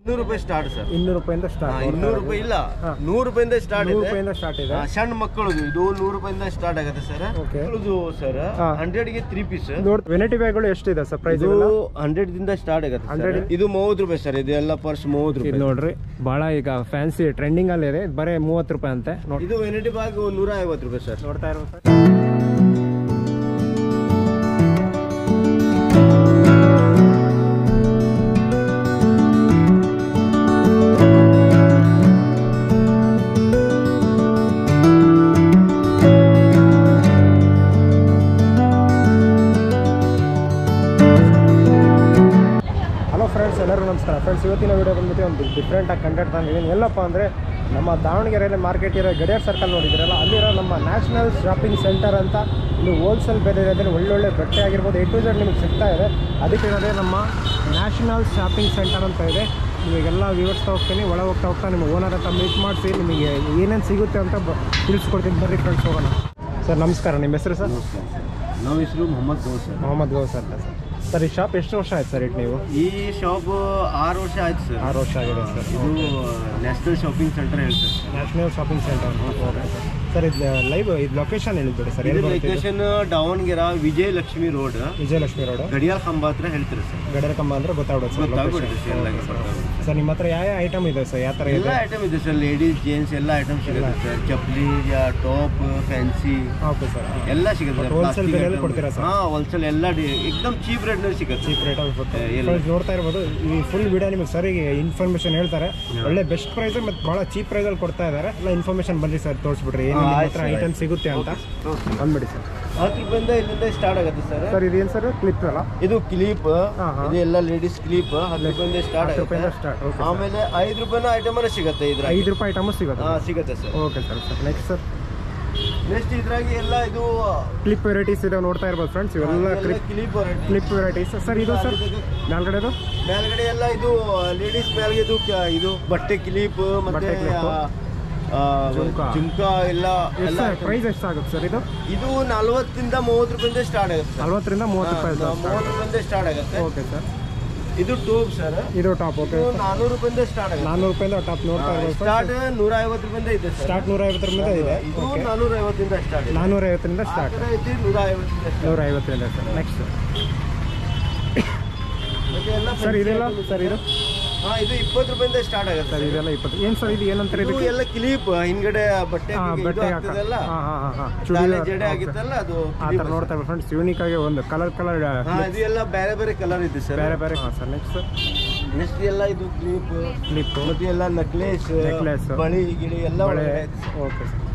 ಇನ್ನೂರು ರೂಪಾಯಿ start sir ಇನ್ನೂರು ರೂಪಾಯಿಂದ ಸ್ಟಾರ್ಟ್ ಇನ್ನೂರು ರೂಪಾಯಿ ಇಲ್ಲ ಹಾ. ನೂರು ರೂಪಾಯಿಂದ ಸ್ಟಾರ್ಟ್ ನೂರು ಇದೆ ರೂಪಾಯಿಂದ ಸ್ಟಾರ್ಟ್ ಇದೆ ಆ, ಸಣ್ಣ ಮಕ್ಕಳದು ಇದು ನೂರು ರೂಪಾಯಿಂದ ಸ್ಟಾರ್ಟ್ ಆಗುತ್ತೆ ಸರ್ Okay. ಮಕ್ಕಳದು ಸರ್ ಹಾ. ಹಂಡ್ರೆಡ್ ಗೆ ತ್ರೀ ಪೀಸ್ ನೋಡಿ ವೆನೈಟಿ ಬ್ಯಾಗ್ಗಳು ಎಷ್ಟಿದೆ ಸರ್ ಪ್ರೈಸ್ ಇದು ಹಂಡ್ರೆಡ್ ದಿಂದ ಸ್ಟಾರ್ಟ್ ಆಗುತ್ತೆ sir. 100 ಇದು ಮೂವತ್ತು ರೂಪಾಯಿ ಸರ್ ಇದು ಎಲ್ಲ ಪರ್ಸ್ ಮೂವತ್ತು ಇದು ರೂಪಾಯಿ ನೋಡ್ರಿ ಭಾಳ ಈಗ ಫ್ಯಾನ್ಸಿ ಟ್ರೆಂಡಿಂಗ್ ಅಲ್ಲಿ ಇದೆ ಬರೀ ಮೂವತ್ತು ರೂಪಾಯಿ ಅಂತೆ ನೋಡಿ ಇದು ವೆನೈಟಿ ಬ್ಯಾಗ್ ನೂರ ಐವತ್ತು ರೂಪಾಯಿ ಸರ್ ನೋಡ್ತಾ ಇರೋ ಸರ್ ಹಲೋ ಫ್ರೆಂಡ್ಸ್ ಎಲ್ಲರೂ ನಮಸ್ಕಾರ ಫ್ರೆಂಡ್ಸ್ ಇವತ್ತಿನ ವಿಡಿಯೋ ಬಂದ್ಬಿಟ್ಟು ಒಂದು ಡಿಫ್ರೆಂಟಾಗಿ ಕಂಟೆಂಟ್ ತಂದಿದ್ದೀನಿ ಎಲ್ಲಪ್ಪ ಅಂದರೆ ನಮ್ಮ ದಾವಣಗೆರೆಯಲ್ಲಿ ಮಾರ್ಕೆಟ್ ಇರೋ ಗಡಿಯಾರ್ ಸರ್ಕಲ್ ನೋಡಿದ್ದೀರಲ್ಲ ಅಲ್ಲಿರೋ ನಮ್ಮ ನ್ಯಾಷನಲ್ ಶಾಪಿಂಗ್ ಸೆಂಟರ್ ಅಂತ ಇದು ಹೋಲ್ಸೇಲ್ ಬೆಲೆ ಇರೋದ್ರೆ ಒಳ್ಳೊಳ್ಳೆ ಬಟ್ಟೆ ಆಗಿರ್ಬೋದು ಎ ಟು ಝೆಡ್ ನಿಮಗೆ ಸಿಗ್ತಾ ಇದೆ ಅದಕ್ಕೆ ಇರೋದೇ ನಮ್ಮ ನ್ಯಾಷನಲ್ ಶಾಪಿಂಗ್ ಸೆಂಟರ್ ಅಂತ ಇದೆ ನಿಮಗೆಲ್ಲ ವಿವರಿಸ್ತಾ ಹೋಗ್ತೀನಿ ಒಳ ಹೋಗ್ತಾ ಹೋಗ್ತಾ ನಿಮ್ಮ ಓನರ್ ಹತ್ರ ಮೀಟ್ ಮಾಡಿಸಿ ನಿಮಗೆ ಏನೇನು ಸಿಗುತ್ತೆ ಅಂತ ಬ ತಿಳಿಸ್ಕೊಡ್ತೀನಿ ಬರ್ರಿ ಫ್ರೆಂಡ್ಸ್ ಹೋಗೋಣ ಸರ್ ನಮಸ್ಕಾರ ನಿಮ್ಮ ಹೆಸರು ಸರ್ ನಮ್ಮ ಹೆಸರು ಮೊಹಮ್ಮದ್ ಗೌಸ್ ಸರ್ ಮೊಹಮ್ಮದ್ ಗೌಸ್ ಅಂತ ಸರ್ ಸರ್ ಈ ಶಾಪ್ ಎಷ್ಟು ವರ್ಷ ಆಯ್ತು ಸರ್ ಇಟ್ಟು ನೀವು ಈ ಶಾಪ್ ಆರು ವರ್ಷ ಆಯ್ತು ಸರ್ ಆರು ವರ್ಷ ಆಗಿದೆ ಸರ್ ಇದು ನ್ಯಾಷನಲ್ ಶಾಪಿಂಗ್ ಸೆಂಟರ್ ಹೇಳ್ತಾರೆ ನ್ಯಾಷನಲ್ ಶಾಪಿಂಗ್ ಸೆಂಟರ್ ಸರ್ ಇದು ಲೈವ್ ಇದು ಲೊಕೇಶನ್ ಹೇಳಿದ್ಬಿಡಿ ಸರ್ ಇದು ಎಲ್ಲಿ ಬರುತ್ತೆ ಇದು? Location Davangere Vijayalakshmi road Vijayalakshmi road ಗಡಿಯಾಲ್ ಕಂಬ ಹತ್ರ ಹೇಳ್ತಾರೆ ಸರ್ ಗಡರ ಕಂಬ ಅಂದ್ರೆ ಗೊತ್ತಾಗ್ಬಿಡುತ್ತೆ ಸರ್ ಗೊತ್ತಾಗ್ಬಿಡುತ್ತೆ ಸರ್ ಎಲ್ಲ ಲೊಕೇಶನ್ ಸರ್ ನಿಮ್ಮ ಹತ್ರ ಯಾವ ಐಟಮ್ ಇದೆ ಸರ್ ಯಾವ ಥರ ಎಲ್ಲ ಇದೆ ಐಟಮ್ ಇದೆ ಸರ್ ಲೇಡೀಸ್ ಜೆಂಟ್ಸ್ ಎಲ್ಲ ಐಟಮ್ ಸಿಗುತ್ತೆ ಸರ್ ಚಪ್ಪಲಿ ಟಾಪ್ ಫ್ಯಾನ್ಸಿ ಓಕೆ ಸರ್ ಎಲ್ಲ ಸಿಗುತ್ತೆ But wholesale ಬೆಲೆಯಲ್ಲಿ ಕೊಡ್ತೀರಾ sir? ಹಾ ಹೋಲ್ಸೇಲ್ ಎಲ್ಲ ಡಿ- ಏಕ್ದಮ್ ಚೀಪ್ ರೇಟ್ ನಲ್ಲಿ ಸಿಗುತ್ತೆ ಚೀಪ್ ರೇಟ್ ಎಲ್ಲ. ಫ್ರೆಂಡ್ಸ್ ನೋಡ್ತಾ ಇರ್ಬೋದು ಈ ಫುಲ್ ವಿಡಿಯೋ ನಿಮಗೆ ಸರಿಗೆ ಇನ್ಫಾರ್ಮೇಷನ್ ಹೇಳ್ತಾರೆ ಒಳ್ಳೆ ಬೆಸ್ಟ್ ಪ್ರೈಸ್ ಮತ್ತು ಭಾಳ ಚೀಪ್ ಪ್ರೈಸಲ್ಲಿ ಕೊಡ್ತಾ ಇದ್ದಾರೆ ಎಲ್ಲ ಇನ್ಫಾರ್ಮೇಷನ್ ಬನ್ನಿ ಸರ್ ತೋರಿಸ್ಬಿಡ್ರಿ ಏನು ಹಾ, ನಿಮ್ಮ ಆಯ್ತು ಹತ್ರ sir, ಐಟಮ್ ಸಿಗುತ್ತೆ ಅಂತ ಬಂದ್ಬಿಡಿ ಸರ್ ಹತ್ತು ರೂಪಾಯಿಂದ ಇಲ್ಲಿಂದ ಸ್ಟಾರ್ಟ್ ಆಗುತ್ತೆ ಸರ್ ಸರ್ ಇದೇನು ಸರ್ ಕ್ಲಿಪ್ ಅಲ್ಲ ಇದು ಕ್ಲಿಪ್ ಹಾ, ಹಾ. ಇದು ಎಲ್ಲ ಲೇಡೀಸ್ ಕ್ಲಿಪ್ ಹತ್ತು ರೂಪಾಯಿಂದ ಸ್ಟಾರ್ಟ್ ಹತ್ತು ಆಗುತ್ತೆ ರೂಪಾಯಿಂದ ಸ್ಟಾರ್ಟ್ ಓಕೆ ಆಮೇಲೆ ಐದು ರೂಪಾಯಿನ ಐಟಮ್ ಸಿಗುತ್ತೆ ಇದ್ರಾಗ ಐದು ರೂಪಾಯಿ ಐಟಮು ಸಿಗುತ್ತೆ ಹಾ ಸಿಗುತ್ತೆ sir okay sir sir next sir next ಇದ್ರಾಗಿ ಎಲ್ಲ ಇದು ಕ್ಲಿಪ್ ವೆರೈಟೀಸ್ ಇದೆ ನೋಡ್ತಾ ಇರ್ಬೋದು ಫ್ರೆಂಡ್ಸ್ ಇವೆಲ್ಲ clip clip clip varieties sir ಇದು ಸರ್ ಮೇಲ್ಗಡೆದು ಮೇಲ್ಗಡೆ ಎಲ್ಲ ಇದು ಲೇಡೀಸ್ ಮೇಲ್ಗೆ ಇದು ಕ- ಇದು ಬಟ್ಟೆ ಕ್ಲಿಪ್ ಮತ್ತೆ ಬಟ್ಟೆ clip. ಆ, ಜುಮ್ಕಾ. ಜುಮ್ಕಾ ಎಲ್ಲ ಎಷ್ಟು ಎಲ್ಲ ಸರ್ item. ಪ್ರೈಸ್ ಎಷ್ಟಾಗುತ್ತೆ ಸರ್ ಇದು ಇದು ನಲ್ವತ್ತಿಂದ ಮೂವತ್ತು ರೂಪಾಯಿಂದ ಸ್ಟಾರ್ಟ್ ಆಗುತ್ತೆ ಸರ್ ನಲ್ವತ್ತರಿಂದ ಮೂವತ್ತು ರೂಪಾಯಿ ಮೂವತ್ತು ರೂಪಾಯಿಂದ ಸ್ಟಾರ್ಟ್ ಆಗುತ್ತೆ ಓಕೆ ಸರ್ ಇದು ಟೂಬ್ ಸರ್ ಇದು ಟಾಪ್ ಓಕೆ ಇದು ನಾನೂರು ರೂಪಾಯಿಂದ ಸ್ಟಾರ್ಟ್ ಆಗುತ್ತೆ ನಾನ್ನೂರು ರೂಪಾಯಿಂದ ಟಾಪ್ ನೋಡ್ತಾ ಇರ್ಬೋದು ಸ್ಟಾರ್ಟ್ ನೂರ ಐವತ್ತು ರೂಪಾಯಿಂದ ಇದೆ ಸರ್ ಸ್ಟಾರ್ಟ್ ನೂರ ಐವತ್ತರಿಂದ ಇದೆ ಇದು ಓಕೆ ನಾನೂರ ಐವತ್ತಿಂದ ಸ್ಟಾರ್ಟ್ ಇದೆ ನಾನ್ನೂರ ಐವತ್ತರಿಂದ ಆ ಸ್ಟಾರ್ಟ್ ಕಡೆ ಐತಿ ನೂರ ಐವತ್ತಿಂದ start. ನೂರ ಐವತ್ತರಿಂದ ಸರ್ ನೆಕ್ಸ್ಟ್ ಮತ್ತೆ ಎಲ್ಲ ಸರ್ fancy ಇದೆಲ್ಲ item ಇದೆ. ಸರ್ ಇದು ಹಾ ಇದು ಇಪ್ಪತ್ತು ರೂಪಾಯಿಂದ ಸ್ಟಾರ್ಟ್ ಆಗುತ್ತೆ ಸರ್ ಇದೆಲ್ಲ ಇಪ್ಪತ್ತು ಏನು ಸರ್ ಇದು ಏನಂತಾರೆ ಇದು ಇದಕ್ಕೆ ಎಲ್ಲ ಕ್ಲಿಪ್ ಹಿಂದ್ಗಡೆ ಬಟ್ಟೆ ಹಾಂ ಇದು ಬಟ್ಟೆ ಹಾಕ ಆಗ್ತದಲ್ಲ ಹಾಂ ಹಾಂ ಹಾಂ ಹಾಂ ತಲೆ ಚೂಡಿದಾರ್ ಜಡೆ ಓಕೆ. ಆಗಿತ್ತಲ್ಲ ಅದು ಆ ಥರ ನೋಡ್ತಾ ಇರ್ಬೋದು ಫ್ರೆಂಡ್ಸ್ ಯೂನಿಕ್ ಆಗಿ ಒಂದು ಕಲರ್ ಕಲರ್ ಹಾ ಇದು ಎಲ್ಲ ಬೇರೆ ಬೇರೆ ಕಲರ್ ಇದೆ ಸರ್ ಬೇರೆ ಬೇರೆ ಹಾಂ ಸರ್ ನೆಕ್ಸ್ಟ್ ನೆಕ್ಸ್ಟ್ ಎಲ್ಲ ಇದು ಕ್ಲಿಪ್ ಕ್ಲಿಪ್ಪು ಮತ್ತೆ ಎಲ್ಲ ನಕ್ಲೇಸ್ Necklace. ಬಳಿ ಗಿಳಿ ಎಲ್ಲ ಬಳೆ ಒಳಗಡೆ ಇದೆ sir. ಓಕೆ ಸರ್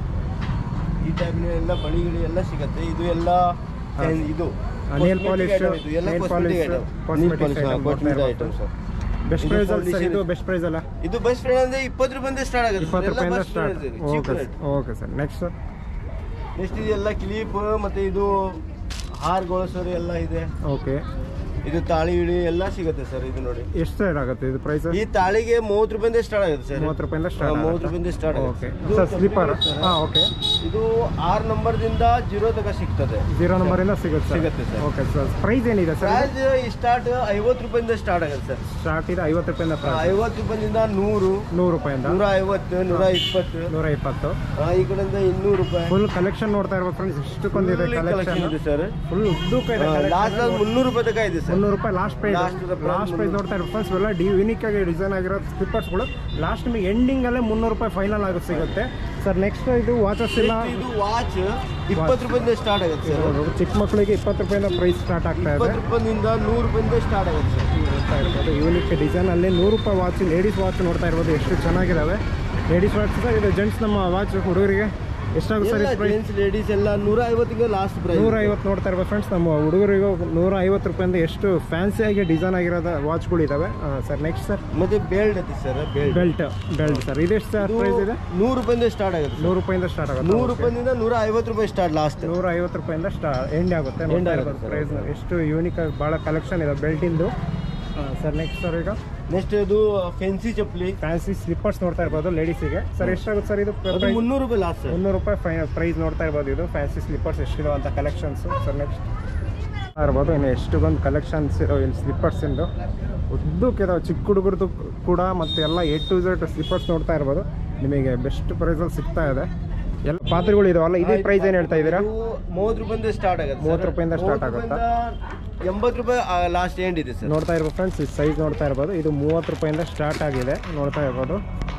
ಈ ಟೈಪ್ ಎಲ್ಲ ಬಳಿ ಗಿಳಿ ಎಲ್ಲ ಸಿಗತ್ತೆ ಇದು ಎಲ್ಲ ಹಾ. ಏನ್ ಇದು nail cosmetic polish, item ಇದು ಎಲ್ಲ nail cosmetic polish, item. cosmetic Nail polish, ಹಾ, item cosmetic ಬರ್ತಾ item, ಇರ್ಬೋದು. sir. ಬೆಸ್ಟ್ ಇದು ಪ್ರೈಸ್ ಅಲ್ಲ ಸರ್ foundation ಇದು ಬೆಸ್ಟ್ ಪ್ರೈಸ್ ಅಲ್ಲ ಇದು ಬೆಸ್ಟ್ ಫ್ರೆಂಡ್ ಅಂದ್ರೆ ಇಪ್ಪತ್ತು ರೂಪಾಯಿಂದ ಸ್ಟಾರ್ಟ್ ಆಗುತ್ತೆ ಇಪ್ಪತ್ತು ರೂಪಾಯಿಂದ start cheap okay rate okay sir next sir next ಇದೆಲ್ಲ ಕ್ಲಿಪ್ ಮತ್ತೆ ಇದು ಹಾರ್ಗಳು ಸರ್ ಎಲ್ಲ ಇದೆ ಓಕೆ ಇದು ತಾಳಿ ಇಳಿ ಎಲ್ಲ ಸಿಗುತ್ತೆ ಸರ್ ಇದು ನೋಡಿ ಎಷ್ಟು ಸೈಡ್ ಆಗುತ್ತೆ ಇದು ಪ್ರೈಸ್ ಈ ತಾಳಿಗೆ ಮೂವತ್ತು ರೂಪಾಯಿಂದ ಸ್ಟಾರ್ಟ್ ಆಗುತ್ತೆ ಸರ್ ಮೂವತ್ತು ರೂಪಾಯಿಂದ ಸ್ಟಾರ್ಟ್ ಮೂವತ್ತು ರೂಪಾಯಿಂದ ಸ್ಟಾರ್ಟ್ ಓಕೆ ಆಗುತ್ತೆ ಸರ್ ಸ್ಲೀಪರ್ ಹಾಂ ಓಕೆ ಇದು ಆರು ನಂಬರ್ದಿಂದ ಜೀರೋ ತನಕ ಸಿಗ್ತದೆ ಜೀರೋ ನಂಬರಿಂದ ಸಿಗುತ್ತೆ ಸಿಗುತ್ತೆ ಸರ್. ಓಕೆ ಸರ್ ಪ್ರೈಸ್ ಏನಿದೆ ಸರ್ ಪ್ರೈಸ್ ಸ್ಟಾರ್ಟ್ ಐವತ್ತು ರೂಪಾಯಿಂದ ಸ್ಟಾರ್ಟ್ ಆಗುತ್ತೆ ಸರ್ ಸ್ಟಾರ್ಟ್ ಇದೆ ಐವತ್ತು ರೂಪಾಯಿಂದ ಪ್ರೈಸ್ ಐವತ್ತು ರೂಪಾಯಿಂದ ನೂರು ನೂರು ರೂಪಾಯಿಂದ ನೂರ ಐವತ್ತು ನೂರ ಇಪ್ಪತ್ತು ನೂರ ಇಪ್ಪತ್ತು ಆ, ಈ ಕಡೆಯಿಂದ ಇನ್ನೂರು ರೂಪಾಯಿ ಫುಲ್ ಕಲೆಕ್ಷನ್ ನೋಡ್ತಾ ಇರ್ಬೋದು ಫ್ರೆಂಡ್ಸ್ ಇಷ್ಟಕ್ಕೊಂದಿದೆ ಕಲೆಕ್ಷನ್ ಕಲೆಕ್ಷನ್ ಇದೆ ಸರ್ ಫುಲ್ ಉದ್ದೂಕ ಇದೆ ಲಾಸ್ಟ್ ಮುನ್ನೂರು ರೂಪಾಯಿ ತನಕ ಇದೆ ಸರ್ ಮುನ್ನೂರು ರೂಪಾಯಿ ಲಾಸ್ಟ್ ಪ್ರೈಸ್ Last ರೂಪಾಯಿ ಲಾಸ್ಟ್ ಪ್ರೈಸ್ ನೋಡ್ತಾ ಇರೋ ಫ್ರೆಂಡ್ಸ್ ಇವೆಲ್ಲ ಡಿ ಯೂನಿಕ್ ಆಗಿ ಡಿಸೈನ್ ಆಗಿರೋ ಸ್ಲಿಪ್ಪರ್ಸ್ಗಳು ಲಾಸ್ಟ್ ನಿಮಗೆ ಎಂಡಿಂಗಲ್ಲೇ ಮುನ್ನೂರು ರೂಪಾಯಿ ಫೈನಲ್ ಆಗುತ್ತೆ ಸಿಗುತ್ತೆ ಸರ್ ನೆಕ್ಸ್ಟ್ ಇದು ವಾಚಸ್ ಇಲ್ಲ ಇದು ವಾಚ್ ಇಪ್ಪತ್ತು ರೂಪಾಯಿಂದ ಸ್ಟಾರ್ಟ್ ಆಗುತ್ತೆ ಸರ್ ಚಿಕ್ಕ ಮಕ್ಕಳಿಗೆ ಇಪ್ಪತ್ತು ರೂಪಾಯಿಂದ ಪ್ರೈಸ್ ಸ್ಟಾರ್ಟ್ ಆಗ್ತಾ ಇದೆ ಇಪ್ಪತ್ತು ರೂಪಾಯಿಂದ ನೂರು ರೂಪಾಯಿಂದ ಸ್ಟಾರ್ಟ್ ಆಗುತ್ತೆ ಸರ್ ನೋಡ್ತಾ ಇರ್ಬೋದು ಯೂನಿಕ್ ಡಿಸೈನ್ ಅಲ್ಲಿ ನೂರು ರೂಪಾಯಿ ವಾಚ್ ಲೇಡೀಸ್ ವಾಚ್ ನೋಡ್ತಾ ಇರ್ಬೋದು ಎಷ್ಟು ಚೆನ್ನಾಗಿದಾವೆ ಲೇಡೀಸ್ ವಾಚ್ ಸರ್ ಇದು ಜೆಂಟ್ಸ್ ನಮ್ಮ ವಾಚ್ ಹುಡುಗರಿಗೆ ಎಷ್ಟಾಗುತ್ತೆ ಸರ್ ಎಲ್ಲ ಇದು ಪ್ರೈಸ್ ಜೆಂಟ್ಸ್ ಲೇಡೀಸ್ ಎಲ್ಲ ನೂರ ಐವತ್ತಿಗೆ ಲಾಸ್ಟ್ ಪ್ರೈಸ್ ನೂರ ಐವತ್ತು ನೋಡ್ತಾ ಇರ್ಬೋದು ಫ್ರೆಂಡ್ಸ್ ನಮ್ಮ ಹುಡುಗರಿಗೂ ನೂರ ಐವತ್ತು ರೂಪಾಯಿಂದ ಎಷ್ಟು ಫ್ಯಾನ್ಸಿಯಾಗಿ ಡಿಸೈನ್ ಆಗಿರೋದ ವಾಚ್ಗಳು ಇದಾವೆ ಸರ್ ನೆಕ್ಸ್ಟ್ ಸರ್ ಮತ್ತೆ ಬೆಲ್ಟ್ ಐತಿ sir belt belt belt sir ಇದೆಷ್ಟು ಸರ್ ಪ್ರೈಸ್ ಇದೆ ನೂರು ರೂಪಾಯಿಂದ ಸ್ಟಾರ್ಟ್ ಆಗುತ್ತೆ ನೂರು ರೂಪಾಯಿಂದ ಸ್ಟಾರ್ಟ್ ಆಗುತ್ತೆ ನೂರು ರೂಪಾಯಿಂದ ನೂರ ಐವತ್ತು ರೂಪಾಯಿ ಸ್ಟಾರ್ಟ್ ಲಾಸ್ಟ್ ನೂರ ಐವತ್ತು ರೂಪಾಯಿಂದ ಸ್ಟಾ ಎಂಡ್ ಆಗುತ್ತೆ End ಆಗುತ್ತೆ sir. ಪ್ರೈಸ್ ಎಷ್ಟು ಯೂನಿಕ್ ಆಗಿ ಭಾಳ ಕಲೆಕ್ಷನ್ ಇದೆ ಬೆಲ್ಟಿಂದು ಸರ್ ನೆಕ್ಸ್ಟ್ ಸರ್ ಈಗ ನೆಕ್ಸ್ಟ್ ಇದು ಫೆನ್ಸಿ ಚಪ್ಪಲಿ ಫ್ಯಾನ್ಸಿ ಸ್ಲಿಪ್ಪರ್ಸ್ ನೋಡ್ತಾ ಇರ್ಬೋದು ಲೇಡೀಸಿಗೆ ಸರ್ ಎಷ್ಟಾಗುತ್ತೆ ಸರ್ ಇದು ಅದು ಪ್ರೈಸ್ ಮುನ್ನೂರು ರೂಪಾಯಿ ಲಾಸ್ಟ್ ಸರ್ ಮುನ್ನೂರು ರೂಪಾಯಿ ಫೈ ಪ್ರೈಸ್ ನೋಡ್ತಾ ಇರ್ಬೋದು ಇದು ಫ್ಯಾನ್ಸಿ ಸ್ಲಿಪ್ಪರ್ಸ್ ಎಷ್ಟಿದೆ ಅಂತ ಕಲೆಕ್ಷನ್ಸ್ ಸರ್ ನೆಕ್ಸ್ಟ್ ಇರ್ಬೋದು ಇನ್ನು ಎಷ್ಟೊಂದು ಕಲೆಕ್ಷನ್ಸ್ ಇದಾವೆ ಇಲ್ಲಿ ಸ್ಲಿಪ್ಪರ್ಸಿಂದು ಉದ್ದಕ್ಕಿದಾವೆ ಚಿಕ್ಕ ಹುಡುಗರದು ಕೂಡ ಮತ್ತು ಎಲ್ಲ ಎ ಟು ಝೆಡ್ ಸ್ಲಿಪ್ಪರ್ಸ್ ನೋಡ್ತಾ ಇರ್ಬೋದು ನಿಮಗೆ ಬೆಸ್ಟ್ ಪ್ರೈಸಲ್ಲಿ ಸಿಗ್ತಾ ಇದೆ ಎಲ್ಲ ಪಾತ್ರೆಗಳು ಇದಾವಲ್ಲ ಇದೇ ಪ್ರೈಸ್ ಏನು ಹೇಳ್ತಾ ಇದ್ದೀರಾ ಇದು ಮೂವತ್ತು ರೂಪಾಯಿಂದ ಸ್ಟಾರ್ಟ್ ಆಗುತ್ತೆ ಮೂವತ್ತು ರೂಪಾಯಿಂದ start ಆಗುತ್ತಾ? ಎಂಬತ್ತು ರೂಪಾಯಿ ಲಾಸ್ಟ್ ಎಂಡ್ ಇದೆ ಸರ್ ನೋಡ್ತಾ ಇರ್ಬೋದು ಫ್ರೆಂಡ್ಸ್ ಈ ಸೈಜ್ ನೋಡ್ತಾ ಇರ್ಬೋದು ಇದು ಮೂವತ್ತು ರೂಪಾಯಿಂದ ಸ್ಟಾರ್ಟ್ ಆಗಿದೆ ನೋಡ್ತಾ ಇರ್ಬೋದು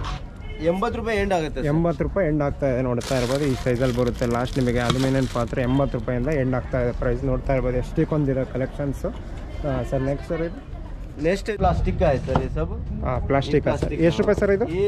ಎಂಬತ್ತು ರೂಪಾಯಿ ಎಂಡ್ ಆಗುತ್ತೆ sir. ಎಂಬತ್ತು ರೂಪಾಯಿ ಎಂಡ್ ಆಗ್ತಾ ಇದೆ ನೋಡ್ತಾ ಇರ್ಬೋದು ಈ ಸೈಜಲ್ಲಿ ಬರುತ್ತೆ ಲಾಸ್ಟ್ ನಿಮಗೆ ಅಲ್ಯೂಮಿನಿಯಂ ಪಾತ್ರೆ ಎಂಬತ್ತು ರೂಪಾಯಿಂದ ಎಂಡ್ ಆಗ್ತಾ ಇದೆ ಪ್ರೈಸ್ ನೋಡ್ತಾ ಇರ್ಬೋದು ಎಷ್ಟಕ್ಕೊಂದಿರೋ ಕಲೆಕ್ಷನ್ಸು ಸರ್ ನೆಕ್ಸ್ಟ್ ಸರ್ ಇದು नेक्स्ट प्लास्टिक का है सर ये सब ಹಾಂ ಪ್ಲಾಸ್ಟಿಕ್ ಸರ್ Plastic, ಎಷ್ಟು ರೂಪಾಯಿ ಸರ್ ಇದು ये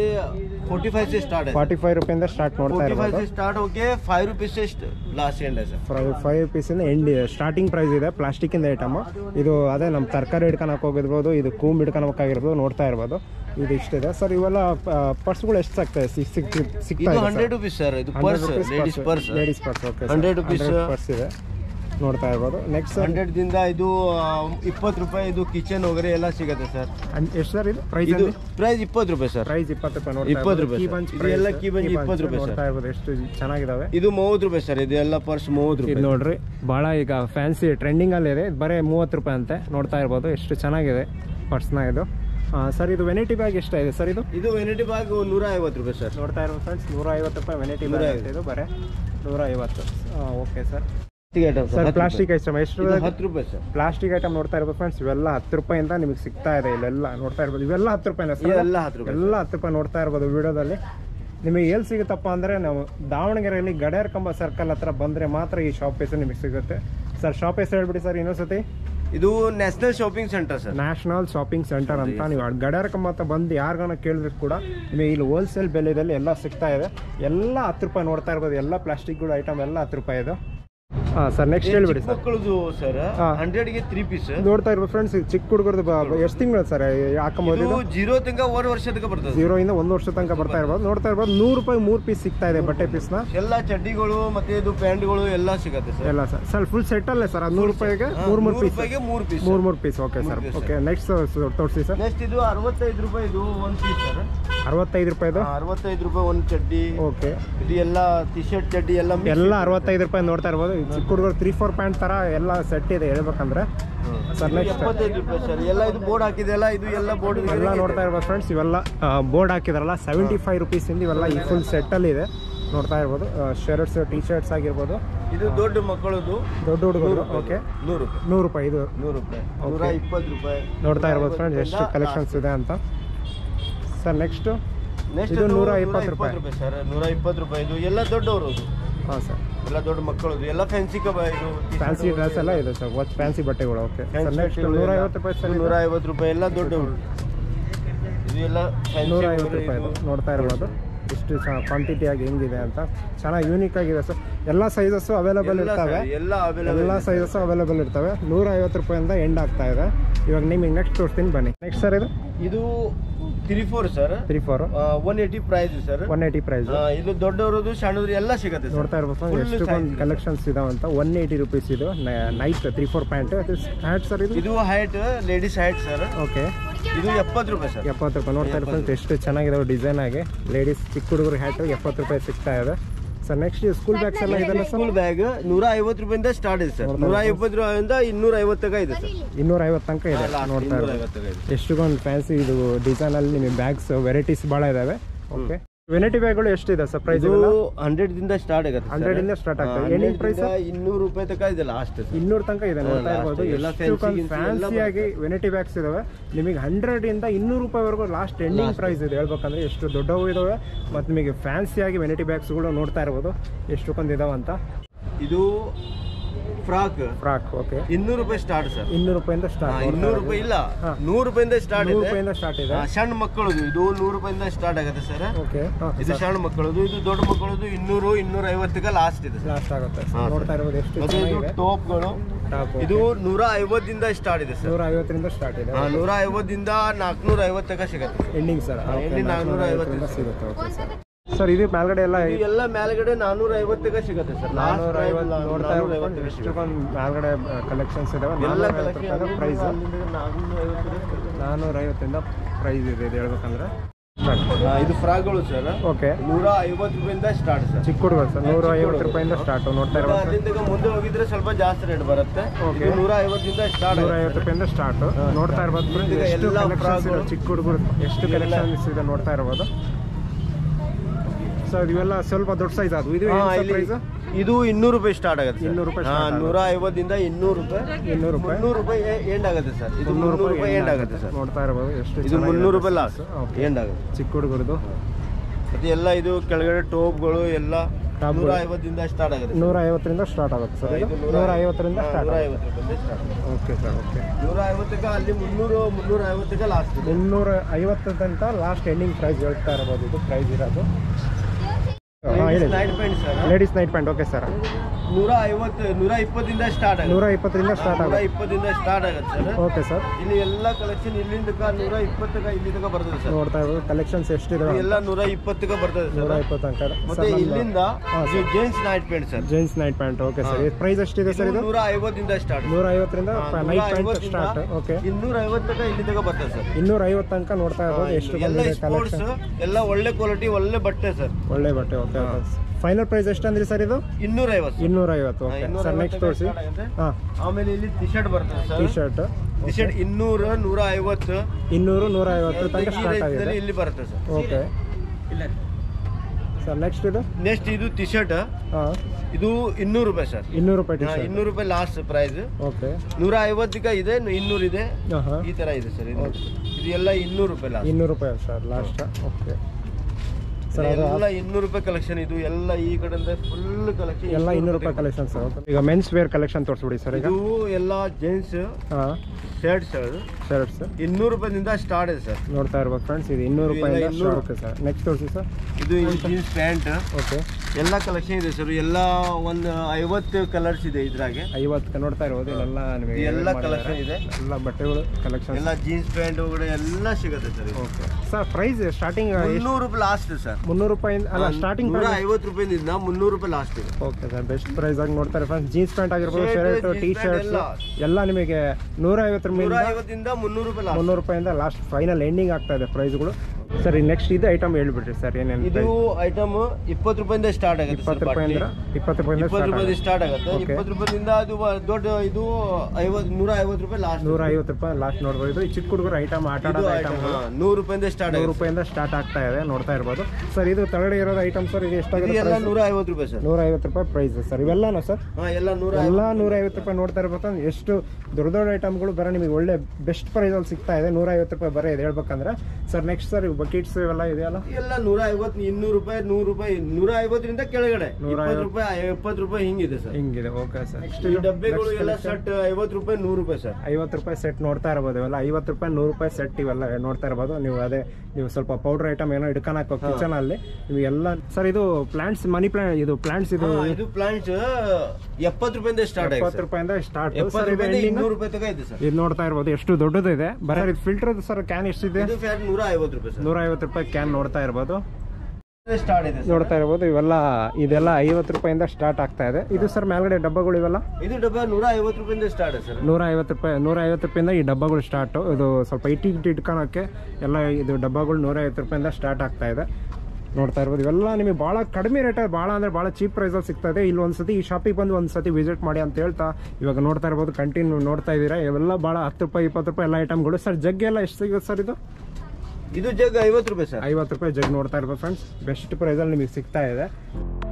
45 से स्टार्ट है ಫಾರ್ಟಿ ಫೈವ್ ರೂಪಾಯಿಂದ ಸ್ಟಾರ್ಟ್ ನೋಡ್ತಾ 45 ಇರ್ಬೋದು से स्टार्ट होके 5 रुपीस से लास्ट एंड है सर ಫೈವ್ ಫೈವ್ ಪೀಸಿಂದ ಎಂಡ್ ಸ್ಟಾರ್ಟಿಂಗ್ ಪ್ರೈಸ್ ಇದೆ ಪ್ಲಾಸ್ಟಿಕ್ಕಿಂದ ಐಟಮು ಇದು ಅದೇ ನಮ್ಮ ತರಕಾರಿ ಹಿಡ್ಕೊಳಕ್ಕೆ ಹೋಗಿರ್ಬೋದು ಇದು ಕೂಮ್ ಹಿಡ್ಕೊಳಕ್ಕಾಗಿರ್ಬೋದು ನೋಡ್ತಾ ಇರ್ಬೋದು ಇದು ಇಷ್ಟಿದೆ ಸರ್ ಇವೆಲ್ಲ ಪರ್ಸ್ಗಳು ಎಷ್ಟು ಆಗ್ತದೆ ಸಿಕ್ ಸಿಕ್ ಸಿಗ್ತಾ ಇದು ಇದೆ ಹಂಡ್ರೆಡ್ ರುಪೀಸ್ ಸರ್ ಇದು purse ladies purse ladies purse okay 100 rupees. ಪರ್ಸ್ ಇದೆ ನೋಡ್ತಾ ಇರ್ಬೋದು ನೆಕ್ಸ್ಟ್ ಹಂಡ್ರೆಡ್ ದಿಂದ ಇದು ಇಪ್ಪತ್ತು ರೂಪಾಯಿ ಇದು ಕಿಚನ್ ವಗैरे ಎಲ್ಲ ಸಿಗುತ್ತೆ ಸರ್ ಎಷ್ಟು ಸರ್ ಇದು ಪ್ರೈಸ್ ಇದು ಪ್ರೈಸ್ ಇಪ್ಪತ್ತು ರೂಪಾಯಿ ಸರ್ ಪ್ರೈಸ್ ಇಪ್ಪತ್ತು ರೂಪಾಯಿ ನೋಡ್ತಾ ಇಪ್ಪತ್ತು ಇರ್ಬೋದು. ರೂಪಾಯಿ Key sir. bunch ಇದು price, ಎಲ್ಲ key bunch key bunch ಇಪ್ಪತ್ತು ರೂಪಾಯಿ sir. ನೋಡ್ತಾ ಇರ್ಬೋದು ಎಷ್ಟು ಚೆನ್ನಾಗಿದಾವೆ ಇದು ಮೂವತ್ತು ರೂಪಾಯಿ ಸರ್ ಇದು ಎಲ್ಲ ಪರ್ಸ್ ಮೂವತ್ತು ಇದು ರೂಪಾಯಿ ನೋಡ್ರಿ ಭಾಳ ಈಗ ಫ್ಯಾನ್ಸಿ ಟ್ರೆಂಡಿಂಗ್ ಅಲ್ಲಿ ಇದೆ ಇದು ಬರೀ ಮೂವತ್ತು ರೂಪಾಯಿ ಅಂತೆ ನೋಡ್ತಾ ಇರ್ಬೋದು ಎಷ್ಟು ಚೆನ್ನಾಗಿದೆ ಪರ್ಸ್ನ ಇದು ಸರ್ ಇದು ವೆನೈಟಿ ಬ್ಯಾಗ್ ಎಷ್ಟಾಗಿದೆ ಸರ್ ಇದು ಇದು ವೆನಿಟಿ ಬ್ಯಾಗ್ ನೂರ ಐವತ್ತು ರೂಪಾಯಿ ಸರ್ ನೋಡ್ತಾ ಇರೋ ಫ್ರೆಂಡ್ಸ್ ನೂರ ಐವತ್ತು ರೂಪಾಯಿ ವೆನೈಟಿ ನೂರ ಬ್ಯಾಗ್ ಐವತ್ತು. ಇದು ಬರೀ ನೂರ ಐವತ್ತು okay sir item sir plastic item ಎಷ್ಟು ಹತ್ತು ರೂಪಾಯಿ ಸರ್ ಪ್ಲಾಸ್ಟಿಕ್ ಐಟಮ್ ನೋಡ್ತಾ ಇರ್ಬೋದು ಫ್ರೆಂಡ್ಸ್ ಇವೆಲ್ಲ ಹತ್ತು ರೂಪಾಯಿಂದ ನಿಮಗೆ ಸಿಗ್ತಾ ಇದೆ ಇಲ್ಲೆಲ್ಲ ನೋಡ್ತಾ ಇರ್ಬೋದು ಇವೆಲ್ಲ ಹತ್ತು ರೂಪಾಯಿನ ಸರ್ ಎಲ್ಲ ಹತ್ತು ರೂಪಾಯಿ ಎಲ್ಲ ಹತ್ತು ರೂಪಾಯಿ ನೋಡ್ತಾ ಇರ್ಬೋದು ವಿಡಿಯೋದಲ್ಲಿ ನಿಮಗೆ ಎಲ್ಲಿ ಸಿಗುತ್ತಪ್ಪ ಅಂದರೆ ನಾವು ದಾವಣಗೆರೆಯಲ್ಲಿ ಗಡಿಯಾರ ಕಂಬ ಸರ್ಕಲ್ ಹತ್ರ ಬಂದರೆ ಮಾತ್ರ ಈ ಶಾಪ್ ಹೆಸರು ನಿಮಗೆ ಸಿಗುತ್ತೆ ಸರ್ ಶಾಪ್ ಹೆಸರು ಹೇಳ್ಬಿಡಿ ಸರ್ ಇನ್ನೊಂದ್ಸತಿ ಇದು national shopping centre sir national shopping centre ಅಂತ ನೀವು ಗಡಿಯಾರ ಕಂಬ ಹತ್ರ ಬಂದು ಯಾರಿಗಾನ ಕೇಳಿದ್ರು ಕೂಡ ನಿಮಗೆ ಇಲ್ಲಿ ಹೋಲ್ಸೇಲ್ ಬೆಲೆದಲ್ಲಿ ಎಲ್ಲ ಸಿಗ್ತಾ ಇದೆ ಎಲ್ಲ ಹತ್ತು ರೂಪಾಯಿ ನೋಡ್ತಾ ಇರ್ಬೋದು ಎಲ್ಲ ಪ್ಲಾಸ್ಟಿಕ್ಗಳು ಐಟಮ್ ಎಲ್ಲ ಹತ್ತು ರೂಪಾಯಿ ಇದು ಹಾಂ ಸರ್ ನೆಕ್ಸ್ಟ್ ಹೇಳ್ಬಿಡಿ ಸರ್ ಮಕ್ಕಳದು ಸರ್ ಹಾ. ಹಂಡ್ರೆಡ್ಗೆ ತ್ರೀ ಪೀಸ್ ನೋಡ್ತಾ ಇರ್ಬೋದು ಫ್ರೆಂಡ್ಸ್ ಚಿಕ್ಕ ಹುಡುಗರದು ಎಷ್ಟು ತಿಂಗಳು ಸರ್ ಹಾಕೊಂಬೋದು ಇದು ಇದು ಜೀರೋ ತನಕ ಒಂದು ವರ್ಷ ತನಕ ಬರ್ತದೆ ಜೀರೋ ಇಂದ ಒಂದು ವರ್ಷ ತನಕ ಬರ್ತಾ ಇರ್ಬೋದು ನೋಡ್ತಾ ಇರ್ಬೋದು ನೂರು ರೂಪಾಯಿ ಮೂರು ಪೀಸ್ ಸಿಗ್ತಾ ಇದೆ ಬಟ್ಟೆ ಪೀಸ್ನ ಎಲ್ಲ ಚಡ್ಡಿಗಳು ಮತ್ತೆ ಇದು ಪ್ಯಾಂಟ್ಗಳು ಎಲ್ಲ ಸಿಗತ್ತೆ ಸರ್ ಎಲ್ಲ ಸರ್ ಸರ್ ಫುಲ್ ಸೆಟ್ ಅಲ್ಲೇ ಸರ್ ನೂರು ರೂಪಾಯಿಗೆ ಮೂರು ಮೂರು ಪೀಸ್ ರೂಪಾಯಿಗೆ ಮೂರು ಪೀಸ್ ಮೂರು ಮೂರು piece okay sir piece, okay next ತೋರಿಸಿ ಸರ್ ನೆಕ್ಸ್ಟ್ ಇದು ಅರವತ್ತೈದು ರೂಪಾಯಿ ಇದು ಒಂದು ಪೀಸ್ ಸರ್ ಅರವತ್ತೈದು ರೂಪಾಯಿದು ಅರವತ್ತೈದು ರೂಪಾಯಿ ಒಂದು ಚಡ್ಡಿ ಓಕೆ ಇದು ಎಲ್ಲ ಟಿ ಶರ್ಟ್ ಚಡ್ಡಿ ಎಲ್ಲ mix ಎಲ್ಲ ಅರವತ್ತೈದು ರೂಪಾಯಿ ನೋಡ್ತಾ ಇರ್ಬೋದು ಈ ಚಿಕ್ಕ ಹುಡುಗರು ತ್ರೀ ಫೋರ್ ಪ್ಯಾಂಟ್ ತರ ಎಲ್ಲ ಸೆಟ್ ಇದೆ ಹೇಳ್ಬೇಕಂದ್ರೆ ಸರ್ ಇದು ನೆಕ್ಸ್ಟ್ ಎಪ್ಪತ್ತೈದು ರೂಪಾಯಿ ಸರ್ ಎಲ್ಲ ಇದು ಬೋರ್ಡ್ ಹಾಕಿದೆಲ್ಲ ಇದು ಎಲ್ಲ ಬೋರ್ಡ್ ಎಲ್ಲ ನೋಡ್ತಾ ಇರ್ಬೋದು ಫ್ರೆಂಡ್ಸ್ ಇವೆಲ್ಲ ಬೋರ್ಡ್ ಹಾಕಿದಾರಲ್ಲ ಸೆವೆಂಟಿ ಫೈವ್ ರುಪೀಸಿಂದ ಇವೆಲ್ಲ ಈ ಫುಲ್ ಸೆಟ್ಟಲ್ಲಿ ಇದೆ ನೋಡ್ತಾ ಇರ್ಬೋದು ಶರ್ಟ್ಸ್ ಟಿ ಶರ್ಟ್ಸ್ ಆಗಿರ್ಬೋದು ಇದು ದೊಡ್ಡ ಮಕ್ಕಳದು ದೊಡ್ಡ ಹುಡುಗರು ಓಕೆ ನೂರು ರೂಪಾಯಿ ನೂರು ರೂಪಾಯಿ ಇದು ನೂರು ರೂಪಾಯಿ ನೂರ ಇಪ್ಪತ್ತು ರೂಪಾಯಿ ನೋಡ್ತಾ ಇರ್ಬೋದು ಫ್ರೆಂಡ್ಸ್ ಎಷ್ಟು ಕಲೆಕ್ಷನ್ಸ್ ಇದೆ ಅಂತ ಸರ್ ನೆಕ್ಸ್ಟ್ ನೆಕ್ಸ್ಟ್ ಇದು ಇದು ನೂರ ನೂರ ಇಪ್ಪತ್ತು ಇಪ್ಪತ್ತು ರೂಪಾಯಿ. ರೂಪಾಯಿ ಸರ್ ನೂರ ಇಪ್ಪತ್ತು ರೂಪಾಯಿ ಇದು ಎಲ್ಲ ದೊಡ್ಡವರು ಇದು ಹಾಂ ಸರ್ ಎಲ್ಲ ದೊಡ್ಡ ಮಕ್ಕಳದು ಎಲ್ಲ ಫ್ಯಾನ್ಸಿ ಕಬ ಇದು ಫ್ಯಾನ್ಸಿ ಡ್ರೆಸ್ ಎಲ್ಲ ಇದೆ ಸರ್ ವಾಚ್ ಫ್ಯಾನ್ಸಿ ಬಟ್ಟೆಗಳು ಓಕೆ ಸರ್ ನೆಕ್ಸ್ಟ್ ನೂರ ಐವತ್ತು ರೂಪಾಯಿ ಸರ್ ನೂರ ಐವತ್ತು ರೂಪಾಯಿ ಎಲ್ಲ ದೊಡ್ಡವರು ಇದು ಎಲ್ಲ fancy ನೂರ ಹುಡುಗ್ರು ಐವತ್ತು ರೂಪಾಯಿ ಇದು. ನೋಡ್ತಾ ಇರ್ಬೋದು ಇಷ್ಟು ಕ್ವಾಂಟಿಟಿ ಆಗಿ ಹೆಂಗಿದೆ ಅಂತ ಚೆನ್ನಾಗಿ ಯೂನಿಕ್ ಆಗಿದೆ ಸರ್ ಎಲ್ಲ ಸೈಜಸ್ಸು ಅವೈಲೇಬಲ್ ಎಲ್ಲ ಇರ್ತವೆ size, ಎಲ್ಲ ಅವೈಲೇಬಲ್ ಎಲ್ಲ ಸೈಜಸ್ಸು ಅವೈಲೇಬಲ್ ಇರ್ತವೆ ನೂರ ಐವತ್ತು ರೂಪಾಯಿಂದ ಎಂಡ್ ಆಗ್ತಾ ಇದೆ ಇವಾಗ ನಿಮಗೆ ನೆಕ್ಸ್ಟ್ ತೋರಿಸ್ತೀನಿ ಬನ್ನಿ ನೆಕ್ಸ್ಟ್ ಸರ್ ಇದು ಇದು three four sir three four one eighty price sir one eighty price ಇದು ದೊಡ್ಡವರದು ಸಣ್ಣದ್ರು ಎಲ್ಲ ಸಿಗತ್ತೆ ಸರ್ ನೋಡ್ತಾ ಇರ್ಬೋದು Full ಎಷ್ಟು size ಇದೆ. ಕಲೆಕ್ಷನ್ಸ್ ಇದಾವಂತ ಒನ್ ಏಯ್ಟಿ ರುಪೀಸ್ ಇದು night three four pant hat sir ಇದು ಇದು height ladies height sir okay ಇದು ಎಪ್ಪತ್ತು ರೂಪಾಯಿ ಸರ್ ಎಪ್ಪತ್ತು ರೂಪಾಯಿ ನೋಡ್ತಾ ಇರ್ಬೋದು ಎಷ್ಟು ಚೆನ್ನಾಗಿದಾವೆ ಡಿಸೈನ್ ಆಗಿ ಲೇಡೀಸ್ ಚಿಕ್ಕ ಹುಡುಗರು ಹ್ಯಾಟು ಎಪ್ಪತ್ತು ರೂಪಾಯಿ ಸಿಗ್ತಾ ಇದೆ ಸರ್ ನೆಕ್ಸ್ಟ್ ಸ್ಕೂಲ್ ಬ್ಯಾಗ್ಸ್ ಎಲ್ಲ ಇದೆಲ್ಲ ಸರ್ ಸ್ಕೂಲ್ ಬ್ಯಾಗ್ ನೂರ ಐವತ್ತು ರೂಪಾಯಿಂದ ಸ್ಟಾರ್ಟ್ ಇದೆ ಸರ್ ನೂರ ಐವತ್ತು ರೂಪಾಯಿಂದ ಇನ್ನೂರ ಐವತ್ತು ತನಕ ಇದೆ ಸರ್ ಇನ್ನೂರ ಐವತ್ತು ತನಕ ಇದೆ ನೋಡ್ತಾ ಇನ್ನೂರ ಇರ್ಬೋದು ಐವತ್ತು ತನಕ ಇದೆ ಎಷ್ಟೊಂದು ಫ್ಯಾನ್ಸಿ ಇದು ಡಿಸೈನ್ ಅಲ್ಲಿ ನಿಮಗೆ ಬ್ಯಾಗ್ಸ್ ವೆರೈಟೀಸ್ ಭಾಳ ಇದಾವೆ ಓಕೆ ವೆರೈಟಿ ಬ್ಯಾಗ್ಗಳು ಎಷ್ಟಿದೆ ಸರ್ ಪ್ರೈಸ್ ಇದು ಹಂಡ್ರೆಡ್ ದಿಂದ ಸ್ಟಾರ್ಟ್ ಆಗುತ್ತೆ ಹಂಡ್ರೆಡ್ ಇಂದ ಸ್ಟಾರ್ಟ್ ಆಗ್ತದೆ ಏನೇನು ಪ್ರೈಸ್ ಇನ್ನೂರು ರೂಪಾಯಿ ತನಕ ಇದೆ ಲಾಸ್ಟ್ ಇನ್ನೂರು ತನಕ ಇದೆ ನೋಡ್ತಾ last ಇರ್ಬೋದು ಎಲ್ಲ ಎಷ್ಟು fancy ಗಿನ್ಸಿ ಎಲ್ಲ ಫ್ಯಾನ್ಸಿ ಆಗಿ ವೆರೈಟಿ ಬ್ಯಾಗ್ಸ್ ಇದಾವೆ ನಿಮಗೆ ಹಂಡ್ರೆಡ್ ಇಂದ ಇನ್ನೂರು ರೂಪಾಯಿವರೆಗೂ ಲಾಸ್ಟ್ ಎಂಡಿಂಗ್ ಪ್ರೈಸ್ ಇದೆ ಹೇಳ್ಬೇಕಂದ್ರೆ ಎಷ್ಟು ದೊಡ್ಡವು ಇದಾವೆ ಮತ್ತು ನಿಮಗೆ ಫ್ಯಾನ್ಸಿ ಆಗಿ ವೆರೈಟಿ ಬ್ಯಾಗ್ಸ್ಗಳು ನೋಡ್ತಾ ಇರ್ಬೋದು ಎಷ್ಟೊಂದು ಇದಾವೆ ಅಂತ ಇದು ಫ್ರಾಕ್ ಫ್ರಾಕ್ ಓಕೆ ಇನ್ನೂರು ರೂಪಾಯಿ ಸ್ಟಾರ್ಟ್ ಸರ್ ಇನ್ನೂರು ರೂಪಾಯಿಂದ ಸ್ಟಾರ್ಟ್ ಇನ್ನೂರು ರೂಪಾಯಿ ಇಲ್ಲ ಹಾ. ನೂರು ರೂಪಾಯಿಂದ ಸ್ಟಾರ್ಟ್ ನೂರು ಇದೆ ರೂಪಾಯಿಂದ ಸ್ಟಾರ್ಟ್ ಇದೆ ಆ, ಸಣ್ಣ ಮಕ್ಕಳದು ಇದು ನೂರು ರೂಪಾಯಿಂದ ಸ್ಟಾರ್ಟ್ ಆಗುತ್ತೆ ಸರ್ ಓಕೆ ಇದು ಸಣ್ಣ ಮಕ್ಕಳದು ಇದು ದೊಡ್ಡ ಮಕ್ಕಳದು ಇನ್ನೂರು ಇನ್ನೂರ ಐವತ್ತಿಗೆ ಲಾಸ್ಟ್ ಇದೆ ಸರ್ ಲಾಸ್ಟ್ ಆಗುತ್ತೆ ಹಾ, ನೋಡ್ತಾ ಇರ್ಬೋದು ಎಷ್ಟು ಮತ್ತೆ ಇದು ಚೆನ್ನಾಗಿದೆ ಟಾಪ್ಗಳು ಟಾಪ್ ಇದು ನೂರ ಐವತ್ತಿಂದ ಸ್ಟಾರ್ಟ್ ಇದೆ ಸರ್ ನೂರ ಐವತ್ತರಿಂದ ಸ್ಟಾರ್ಟ್ ಇದೆ ಹಾ, ನೂರ ಐವತ್ತಿಂದ ನಾಲ್ಕುನೂರ ಐವತ್ತು ತನಕ ಸಿಗತ್ತೆ ಎಂಡಿಂಗ್ ಸರ್ ending ನಾನ್ನೂರ ಐವತ್ತು ಸಿಗುತ್ತೆ ಓಕೆ ಸರ್ ಸರ್ ಇದು ಮೇಲ್ಗಡೆ ಎಲ್ಲ ಇದು ಎಲ್ಲ ಮೇಲ್ಗಡೆ ನಾನೂರ ಐವತ್ತಿಗೆ ಸಿಗತ್ತೆ ಸರ್ ನಾನೂರ ಐವತ್ತು ನೋಡ್ತಾ ಇರ್ಬೋದು ಎಷ್ಟೊಂದು ಮೇಲ್ಗಡೆ ಕಲೆಕ್ಷನ್ಸ್ ಇದಾವೆ ಎಲ್ಲ ನಾನ್ನೂರ ಐವತ್ತು ರೂಪಾಯಿ ಪ್ರೈಸ್ ನಾನ್ನೂರ ಐವತ್ತು ನಾನ್ನೂರ ಐವತ್ತಿಂದ ಪ್ರೈಸ್ ಇದೆ ಇದು ಹೇಳ್ಬೇಕಂದ್ರೆ ಇದು ಫ್ರಾಕ್ಗಳು ಸರ್ ಓಕೆ ನೂರ ಐವತ್ತು ರೂಪಾಯಿಂದ ಸ್ಟಾರ್ಟ್ ಸರ್ ಚಿಕ್ಕ ಹುಡುಗರು ಸರ್ ನೂರ ಐವತ್ತು ರೂಪಾಯಿಂದ ಸ್ಟಾರ್ಟು ನೋಡ್ತಾ ಇರ್ಬೋದು ಸರ್ ಅಲ್ಲಿಂದ ಮುಂದೆ ಹೋಗಿದ್ರೆ ಸ್ವಲ್ಪ ಜಾಸ್ತಿ ರೇಟ್ ಬರುತ್ತೆ Okay. ಇದು ನೂರ ಐವತ್ತಿಂದ ಸ್ಟಾರ್ಟ್ ನೂರ ಐವತ್ತು ರೂಪಾಯಿಂದ ಸ್ಟಾರ್ಟು ನೋಡ್ತಾ ಇರ್ಬೋದು friends, ಈಗ ಎಷ್ಟು ಎಲ್ಲ ಕಲೆಕ್ಷನ್ಸ್ ಇದೆ ಫ್ರಾಕ್ಗಳು. ಚಿಕ್ಕ ಹುಡುಗರು ಎಷ್ಟು ಕಲೆಕ್ಷನ್ಸ್ ಇದೆ ನೋಡ್ತಾ ಇರ್ಬೋದು ಸೊ ಇವೆಲ್ಲ ಸ್ವಲ್ಪ ದೊಡ್ಡ ಸೈಜ್ ಅದು ಇದು ಪ್ರೈಸ್ ಇದು ಇನ್ನೂರು ರೂಪಾಯಿ ಸ್ಟಾರ್ಟ್ ಆಗುತ್ತೆ sir. ಇನ್ನೂರು ರೂಪಾಯಿ ಹಾ, start ನೂರ ಐವತ್ತಿಂದ ಇನ್ನೂರು ರೂಪಾಯಿ ಇನ್ನೂರು ರೂಪಾಯಿ ಮುನ್ನೂರು ರೂಪಾಯಿ ಎಂಡ್ ಆಗುತ್ತೆ ಸರ್ ಇದು ಮುನ್ನೂರು ರೂಪಾಯಿ ಎಂಡ್ ಆಗುತ್ತೆ ಸರ್ ನೋಡ್ತಾ ಇರ್ಬೋದು ಎಷ್ಟು ಇದು ಚೆನ್ನಾಗಿದೆ ಮುನ್ನೂರು ರೂಪಾಯಿ dresses. Last Okay. ಎಂಡ್ ಆಗುತ್ತೆ ಚಿಕ್ಕ ಹುಡುಗರದು ಮತ್ತೆ ಎಲ್ಲ ಇದು ಕೆಳಗಡೆ ಟೋಪ್ಗಳು ಎಲ್ಲ Top ನೂರ ಗಳು. ಐವತ್ತಿಂದ ಸ್ಟಾರ್ಟ್ ಆಗುತ್ತೆ ನೂರ ಐವತ್ತರಿಂದ ಸ್ಟಾರ್ಟ್ ಆಗುತ್ತೆ ಸರ್ ಇದು ಇದು ನೂರ ಐವತ್ತರಿಂದ ಹಾ, ಸ್ಟಾರ್ಟ್ ನೂರ ಆಗುತ್ತೆ ಐವತ್ತು ರೂಪಾಯಿಂದ ಸ್ಟಾರ್ಟ್ ಓಕೆ ಸರ್ ಓಕೆ ನೂರ ಐವತ್ತಕ್ಕೆ ಅಲ್ಲಿ ಮುನ್ನೂರು ಮುನ್ನೂರ ಐವತ್ತಕ್ಕೆ ಲಾಸ್ಟ್ ಇದೆ ಮುನ್ನೂರ ಐವತ್ತಂತ ಲಾಸ್ಟ್ ಎಂಡಿಂಗ್ ಪ್ರೈಸ್ ಹೇಳ್ತಾ ಇರ್ಬೋದು ಇದು ಪ್ರೈಸ್ ಇರೋದು ಹಾಂ ಹೇಳಿ night pant sir ladies night pant okay sir ನೂರ ಐವತ್ತು ನೂರ ಇಪ್ಪತ್ತಿಂದ ಸ್ಟಾರ್ಟ್ ಆಗುತ್ತೆ ನೂರ ಇಪ್ಪತ್ತರಿಂದ ಸ್ಟಾರ್ಟ್ ನೂರ ಆಗುತ್ತೆ ಇಪ್ಪತ್ತಿಂದ ಸ್ಟಾರ್ಟ್ ಆಗುತ್ತೆ ಸರ್ ಓಕೆ ಸರ್ ಇಲ್ಲಿ ಎಲ್ಲ ಕಲೆಕ್ಷನ್ ಇಲ್ಲಿಂದ ನೂರ ಇಪ್ಪತ್ತಕ್ಕ ಇಲ್ಲಿ ತನಕ ಬರ್ತದೆ ಸರ್ ನೋಡ್ತಾ ಇರ್ಬೋದು ಕಲೆಕ್ಷನ್ಸ್ ಎಷ್ಟಿದೆ ಎಲ್ಲ ನೂರ ಇಪ್ಪತ್ತಕ್ಕೆ ಬರ್ತದೆ ನೂರ ಸರ್ ಇಪ್ಪತ್ತು ಅಂಕ ಮತ್ತೆ ಇಲ್ಲಿಂದ ಹಾ, sir. Gents night pant sir jeans night pant okay sir price ಎಷ್ಟಿದೆ ಸರ್ ಇದು ನೂರ ಐವತ್ತಿಂದ ಸ್ಟಾರ್ಟ್ ನೂರ ಐವತ್ತರಿಂದ ನೈಟ್ ಪ್ಯಾಂಟ್ ಸ್ಟಾರ್ಟ್ ಓಕೆ ಇನ್ನೂರ ಐವತ್ತಕ್ಕ ಇಲ್ಲಿ ತನಕ ಬರ್ತದೆ ಸರ್ ಇನ್ನೂರ ಐವತ್ತು ತನಕ ನೋಡ್ತಾ ಇರ್ಬೋದು ಎಷ್ಟು ಎಲ್ಲ ಬಂದಿದೆ ಸ್ಪೋರ್ಟ್ಸ್ ಕಲೆಕ್ಷನ್ ಎಲ್ಲ ಒಳ್ಳೆ ಕ್ವಾಲಿಟಿ ಒಳ್ಳೆ ಬಟ್ಟೆ ಸರ್ ಒಳ್ಳೆ ಬಟ್ಟೆ ಓಕೆ ಫೈನಲ್ ಪ್ರೈಸ್ ಎಷ್ಟು ಅಂದ್ರಿ ಸರ್ ಇದು ಇನ್ನೂರ ಐವತ್ತು ಇನ್ನೂರ ಐವತ್ತು ಓಕೆ ಇನ್ನೂರ ಸರ್ ನೆಕ್ಸ್ಟ್ ಐವತ್ತಕ್ಕೆ ತೋರಿಸಿ start ಆಗುತ್ತೆ. ಹಾಂ ಆಮೇಲೆ ಇಲ್ಲಿ ಟಿ ಶರ್ಟ್ ಬರ್ತದೆ T sir shirt T shirt ಇನ್ನೂರ ನೂರ ಐವತ್ತು ಇನ್ನೂರು ನೂರ ಐವತ್ತು ತನಕ ಈ ಸ್ಟಾರ್ಟ್ ಆಗಿದೆ ರೇಂಜ್ನಲ್ಲಿ ಇಲ್ಲಿ ಬರುತ್ತೆ ಸರ್ ಓಕೆ ಸರ್ ನೆಕ್ಸ್ಟ್ ಇದು ನೆಕ್ಸ್ಟ್ ಇದು ಟಿ ಶರ್ಟ್ ಹಾಂ ಇದು ಇನ್ನೂರು ರೂಪಾಯಿ ಸರ್ ಇನ್ನೂರು ರೂಪಾಯಿ ಟಿ ಶರ್ಟ್ ಇನ್ನೂರು ರೂಪಾಯಿ ಲಾಸ್ಟ್ ಪ್ರೈಸ್ ಓಕೆ ನೂರ ಐವತ್ತಿಗೆ ಇದೆ ಇನ್ನೂರು ಇದೆ ಹಾಂ ಹಾಂ ಈ ತರ ಇದೆ ಸರ್ ಇದು ಇದು ಎಲ್ಲ ಇನ್ನೂರು ರೂಪಾಯಿ ಲಾಸ್ಟ್ ಇನ್ನೂರು ರೂಪಾಯಿ ಸರ್ ಲಾಸ್ಟ್ ಓಕೆ ಸರ್ ಅದು ಎಲ್ಲ ಇನ್ನೂರು ರೂಪಾಯಿ ಕಲೆಕ್ಷನ್ ಇದು ಎಲ್ಲ ಈ ಕಡೆಯಿಂದ ಫುಲ್ ಕಲೆಕ್ಷನ್ ಎಲ್ಲ ಇನ್ನೂರು ರೂಪಾಯಿ ಕಲೆಕ್ಷನ್ ಸರ್ ಈಗ ಮೆನ್ಸ್ ವೇರ್ ಕಲೆಕ್ಷನ್ ತೋರಿಸ್ಬಿಡಿ ಸರ್ ಈಗ ಇದು ಎಲ್ಲ ಜೆಂಟ್ಸ್ ಹಾಂ ಶರ್ಟ್ಸ್ ಶರ್ಟ್ಸ್ ಇನ್ನೂರು ರೂಪಾಯಿದಿಂದ ಸ್ಟಾರ್ಟ್ ಇದೆ ಸರ್ ನೋಡ್ತಾ ಇರ್ಬೋದು ಫ್ರೆಂಡ್ಸ್ ಇದು ಇನ್ನೂರು ಇದು ಎಲ್ಲ ರೂಪಾಯಿಂದ ಇನ್ನೂರು. ಓಕೆ ಸರ್ ನೆಕ್ಸ್ಟ್ ತೋರಿಸಿ ಸರ್ ಇದು ಜೀನ್ಸ್ ಪ್ಯಾಂಟ್ ಓಕೆ ಎಲ್ಲ ಕಲೆಕ್ಷನ್ ಇದೆ ಸರ್ ಎಲ್ಲ ಒಂದು ಐವತ್ತು ಕಲರ್ಸ್ ಇದೆ ಇದ್ರಾಗೆ ಐವತ್ತು ನೋಡ್ತಾ ಇರ್ಬೋದು ಇಲ್ಲೆಲ್ಲ ನಿಮಗೆ ಎಲ್ಲ ಮಾಡಿದ್ದಾರೆ. ಕಲೆಕ್ಷನ್ ಇದೆ ಎಲ್ಲ ಬಟ್ಟೆಗಳು ಕಲೆಕ್ಷನ್ ಎಲ್ಲ ಜೀನ್ಸ್ ಪ್ಯಾಂಟ್ ಒಳಗಡೆ ಎಲ್ಲ ಸಿಗುತ್ತೆ ಸರ್ ಇದು. ಓಕೆ ಸರ್ ಪ್ರೈಸ್ ಸ್ಟಾರ್ಟಿಂಗ್ ಮುನ್ನೂರು ರೂಪಾಯಿ ಲಾಸ್ಟ್ ಸರ್ ಮುನ್ನೂರು ರೂಪಾಯಿಂದ ಅಲ್ಲ ಸ್ಟಾರ್ಟಿಂಗ್ ನೂರ ಐವತ್ತು ರೂಪಾಯಿಂದ ಮುನ್ನೂರು ರೂಪಾಯಿ ಲಾಸ್ಟ್ ಇದೆ ಓಕೆ ಸರ್ ಬೆಸ್ಟ್ ಪ್ರೈಸ್ ಆಗಿ ನೋಡ್ತಾರೆ ಫ್ರೆಂಡ್ಸ್ ಜೀನ್ಸ್ ಪ್ಯಾಂಟ್ ಆಗಿರ್ಬೋದು Shirt, shirt jeans T pant shirts ಎಲ್ಲ. ಎಲ್ಲ ನಿಮಗೆ ನೂರ ಐವತ್ತು ನೂರ ರೂಪಾಯಿಂದ ಐವತ್ತಿಂದ ಮುನ್ನೂರು ರೂಪಾಯಿ ಲಾಸ್ಟ್ ಮುನ್ನೂರು ರೂಪಾಯಿಂದ ಲಾಸ್ಟ್ ಫೈನಲ್ ಎಂಡಿಂಗ್ ಆಗ್ತಾ ಇದೆ ಪ್ರೈಸ್ಗಳು ಸರ್ ನೆಕ್ಸ್ಟ್ ಇದು ಐಟಮ್ ಹೇಳ್ಬಿಟ್ರಿ ಸರ್ ಏನೇನು ಇದು ಐಟಮ್ ಇಪ್ಪತ್ತು ರೂಪಾಯಿಂದ ಸ್ಟಾರ್ಟ್ ಆಗುತ್ತೆ ಇಪ್ಪತ್ತು ಸರ್ ರೂಪಾಯಿಂದ ಇಪ್ಪತ್ತು ರೂಪಾಯಿಂದ ಇಪ್ಪತ್ತು ರೂಪಾಯಿ ಸ್ಟಾರ್ಟ್ ಆಗುತ್ತೆ Okay. ಇಪ್ಪತ್ತು ರೂಪಾಯಿಂದ ಅದು ವ- ದೊಡ್ಡ ಇದು ಐವತ್ತು ನೂರ ಐವತ್ತು ರೂಪಾಯಿ ಲಾಸ್ಟ್ ನೂರ ಐವತ್ತು ರೂಪಾಯಿ ಲಾಸ್ಟ್ ನೋಡ್ಬೋದು ಇದು ಈ ಚಿಕ್ಕ ಹುಡುಗರು ಐಟಮ್ ಆಟ ಆಡೋದು ಐಟಮ್ಗಳು ನೂರು ರೂಪಾಯಿಂದ ಸ್ಟಾರ್ಟ್ ನೂರು ಆಗುತ್ತೆ ರೂಪಾಯಿಂದ ಸ್ಟಾರ್ಟ್ ಆಗ್ತಾ ಇದೆ ನೋಡ್ತಾ ಇರ್ಬೋದು ಸರ್ ಇದು ತಗಡೆ ಇರೋದು ಐಟಮ್ ಸರ್ ಇದು ಇದು ಎಷ್ಟಾಗುತ್ತೆ ಎಲ್ಲ ನೂರ ಐವತ್ತು ರೂಪಾಯಿ ಸರ್ ನೂರ ಐವತ್ತು ರೂಪಾಯಿ ಪ್ರೈಸ್ ಸರ್ ಇವೆಲ್ಲನೂ ಸರ್ ಹಾ ಎಲ್ಲ ನೂರ ಎಲ್ಲ ನೂರ ಐವತ್ತು ರೂಪಾಯಿ ನೋಡ್ತಾ ಇರ್ಬೇಕಂದ್ರೆ ಎಷ್ಟು ದೊಡ್ಡ ದೊಡ್ಡ ಐಟಮ್ಗಳು ಬರೋ ನಿಮಗೆ ಒಳ್ಳೆ ಬೆಸ್ಟ್ ಪ್ರೈಸಲ್ಲಿ ಸಿಗ್ತಾ ಇದೆ ನೂರ ಐವತ್ತು ರೂಪಾಯಿ ಬರೀ ಇದೆ ಹೇಳ್ಬೇಕಂದ್ರೆ ಸರ್ ನೆಕ್ಸ್ಟ್ ಸರ್ ಬಕೆಟ್ಸ್ ಇವೆಲ್ಲ ಇದೆಯಲ್ಲ ಎಲ್ಲ ನೂರ ಐವತ್ತು ಇನ್ನೂರು ರೂಪಾಯಿ ನೂರು ರೂಪಾಯಿ ನೂರ ಐವತ್ತರಿಂದ ಕೆಳಗಡೆ ನೂರ ಇಪ್ಪತ್ತು ರೂಪಾಯಿ ಎಪ್ಪತ್ತು ರೂಪಾಯಿ ಹಿಂಗಿದೆ ಸರ್ ಹಿಂಗಿದೆ ಓಕೆ ಸರ್ ನೆಕ್ಸ್ಟ್ ಈ ಡಬ್ಬೆಗಳು ಎಲ್ಲ ಸೆಟ್ ಐವತ್ತು ರೂಪಾಯಿ ನೂರು ರೂಪಾಯಿ ಸರ್ ಐವತ್ತು ರೂಪಾಯಿ ಸೆಟ್ ನೋಡ್ತಾ ಇರ್ಬೋದು ಇವೆಲ್ಲ ಐವತ್ತು ರೂಪಾಯಿ ನೂರು ರೂಪಾಯಿ ಸೆಟ್ ಇವೆಲ್ಲ ನೋಡ್ತಾ ಇರ್ಬೋದು ನೀವು ಅದೇ ನೀವು ಸ್ವಲ್ಪ ಪೌಡರ್ ಐಟಮ್ ಏನೋ ಇಟ್ಕೊಳಕ್ ಕಿಚನ್ ಅಲ್ಲಿ ನೀವು ಎಲ್ಲ ಸರ್ ಇದು ಪ್ಲಾಂಟ್ಸ್ ಮನಿ ಪ್ಲಾಂಟ್ ಇದು ಪ್ಲಾಂಟ್ಸ್ ಇದು ಹಾ, ಇದು ಪ್ಲಾಂಟ್ ಎಪ್ಪತ್ತು ರೂಪಾಯಿಂದ ಸ್ಟಾರ್ಟ್ ಎಪ್ಪತ್ತು ಆಗಿದೆ ರೂಪಾಯಿಂದ ಸ್ಟಾರ್ಟ್ ಎಪ್ಪತ್ತು ರೂಪಾಯಿಂದ ಇನ್ನೂರು ರೂಪಾಯಿ ತನಕ ಇದೆ ಸರ್ ಇದು ನೋಡ್ತಾ ಇರ್ಬೋದು ಎಷ್ಟು ದೊಡ್ಡದಿದೆ ಬರೀ ಇದು ಫಿಲ್ಟರ್ ಸರ್ ಕ್ಯಾನ್ ಎಷ್ಟಿದೆ ಇದು ಫ್ಯಾಟ್ ನೂರ ಐವತ್ತು ರೂಪಾಯಿ ಸರ್ ನೂರ ಐವತ್ತು ರೂಪಾಯಿ ಕ್ಯಾನ್ ನೋಡ್ತಾ ಇರ್ಬೋದು ಸ್ಟಾರ್ಟ್ ಇದೆ ಸರ್ ನೋಡ್ತಾ ಇರ್ಬೋದು ಇವೆಲ್ಲ ಇದೆಲ್ಲ ಐವತ್ತು ರೂಪಾಯಿಂದ ಸ್ಟಾರ್ಟ್ ಆಗ್ತಾ ಇದೆ ಇದು ಸರ್ ಮೇಲ್ಗಡೆ ಡಬ್ಬಗಳು ಇವೆಲ್ಲ ಇದು ಡಬ್ಬ ನೂರ ಐವತ್ತು ರೂಪಾಯಿಂದ ಸ್ಟಾರ್ಟ್ ಇದೆ ಸರ್ ನೂರ ಐವತ್ತು ರೂಪಾಯಿ ನೂರ ಐವತ್ತು ರೂಪಾಯಿಂದ ಈ ಡಬ್ಬಗಳು ಸ್ಟಾರ್ಟು ಇದು ಸ್ವಲ್ಪ ಇಟ್ಟು ಇಟ್ಟು ಇಟ್ಕೊಳಕ್ಕೆ ಎಲ್ಲ ಇದು ಡಬ್ಬಗಳು ನೂರ ಐವತ್ತು ರೂಪಾಯಿಂದ ಸ್ಟಾರ್ಟ್ ಆಗ್ತಾ ಇದೆ ನೋಡ್ತಾ ಇರ್ಬೋದು ಇವೆಲ್ಲ ನಿಮಗೆ ಭಾಳ ಕಡಿಮೆ ರೇಟಲ್ಲಿ ಭಾಳ ಅಂದರೆ ಭಾಳ ಚೀಪ್ ಪ್ರೈಸಲ್ಲಿ ಸಿಗ್ತಾ ಇದೆ ಇಲ್ಲಿ ಒಂದು ಸತಿ ಈ ಶಾಪಿಗೆ ಬಂದು ಒಂದು ಸತಿ ವಿಸಿಟ್ ಮಾಡಿ ಅಂತ ಹೇಳ್ತಾ ಇವಾಗ ನೋಡ್ತಾ ಇರ್ಬೋದು ಕಂಟಿನ್ಯೂ ನೋಡ್ತಾ ಇದ್ದೀರಾ ಇವೆಲ್ಲ ಭಾಳ ಹತ್ತು ರೂಪಾಯಿ ಇಪ್ಪತ್ತು ರೂಪಾಯಿ ಎಲ್ಲ ಐಟಮ್ಗಳು ಸರ್ ಜಗ್ ಎಲ್ಲ ಎಷ್ಟು ಸಿಗುತ್ತೆ ಸರ್ ಇದು ಇದು ಜಗ್ ಐವತ್ತು ರೂಪಾಯಿ ಸರ್ ಐವತ್ತು ರೂಪಾಯಿ ಜಗ್ ನೋಡ್ತಾ ಇರ್ಬೋದು ಫ್ರೆಂಡ್ಸ್ ಬೆಸ್ಟ್ ಪ್ರೈಸಲ್ಲಿ ನಿಮಗೆ ಸಿಗ್ತಾ ಇದೆ